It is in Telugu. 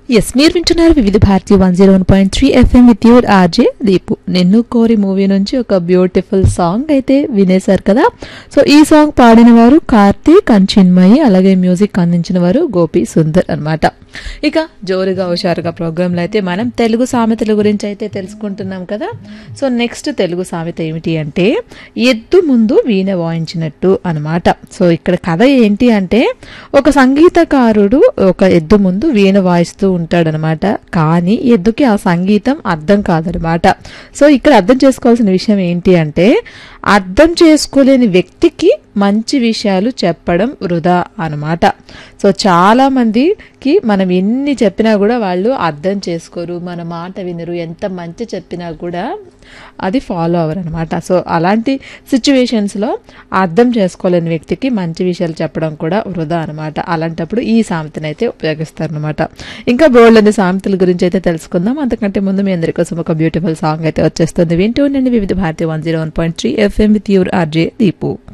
ఎస్ మీరు వింటున్నారు Vividh Bharati one zero one point three FM with your RJ Deepu Ninnu Kori movie నుంచి ఒక బ్యూటిఫుల్ సాంగ్ అయితే వినేశారు కదా సో ఈ సాంగ్ పాడిన వారు కార్తీక్ అండ్ చిన్మయి అలాగే మ్యూజిక్ అందించిన వారు గోపి సుందర్ అన్నమాట ఇక జోరుగా హుషారుగా ప్రోగ్రాంలో అయితే మనం తెలుగు సామెతల గురించి అయితే తెలుసుకుంటున్నాం కదా సో నెక్స్ట్ తెలుగు సామెత ఏమిటి అంటే ఎద్దు ముందు వీణ వాయించినట్టు అనమాట సో ఇక్కడ కథ ఏంటి అంటే ఒక సంగీతకారుడు ఒక ఎద్దు ముందు వీణ వాయిస్తూ ఉంటాడనమాట కానీ ఎద్దుకి ఆ సంగీతం అర్థం కాదనమాట సో ఇక్కడ అర్థం చేసుకోవాల్సిన విషయం ఏంటి అంటే అర్థం చేసుకోలేని వ్యక్తికి మంచి విషయాలు చెప్పడం వృధా అనమాట సో చాలా మందికి మనం ఎన్ని చెప్పినా కూడా వాళ్ళు అర్థం చేసుకోరు మన మాట వినరు ఎంత మంచి చెప్పినా కూడా అది ఫాలో అవ్వరు అనమాట సో అలాంటి సిచ్యువేషన్స్లో అర్థం చేసుకోలేని వ్యక్తికి మంచి విషయాలు చెప్పడం కూడా వృధా అనమాట అలాంటప్పుడు ఈ సామెతను అయితే ఉపయోగిస్తారు అనమాట ఇంకా బోల్డ్ సామెతల గురించి అయితే తెలుసుకుందాం అంతకంటే ముందు మీ అందరి కోసం ఒక బ్యూటిఫుల్ సాంగ్ అయితే వచ్చేస్తుంది వింటూ ఉండండి Vividh Bharati one zero one point three FM with your RJ Deepu